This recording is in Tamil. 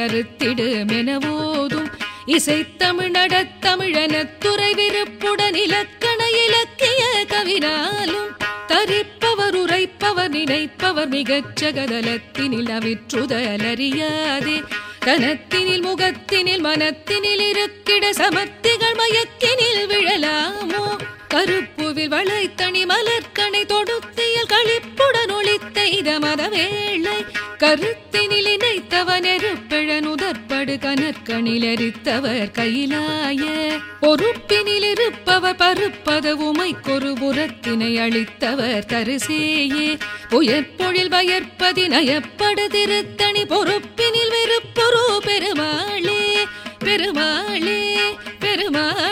அறுத்திடுமெனவோதும் இசைத்தமிழ் நடத்தமிழன துறை விருப்புடன் இலக்கண இலக்கிய கவினாலும் தரிப்பவர் உரைப்பவர் நினைப்பவர் மிகச் ஜகதலத்தினில் அவிற்றுதலறியாதே தனத்தினில் முகத்தினில் மனத்தினில் இருக்கிட சமர்த்திகள் மயக்கினில் விழலாமோ கருப்புவில் வளைத்தணி மலர்கணை தொடுத்தியல் களிப்புடன் ஒளித்த இதமத வேளை கருத்தினில் இணைத்தவன் எருப்பிழன் உதற்படு கனற்கணில் எரித்தவர் கையிலாய பொறுப்பினில் இருப்பவர் பருப்பத உமைக்கொரு புறத்தினை அளித்தவர் தரிசேயே புயற்பொழில் வயற்பதி நயப்படு திருத்தணி பொறுப்பினில் வெறுப்பொரு பெருமாளே பெருமாளே பெருமாளே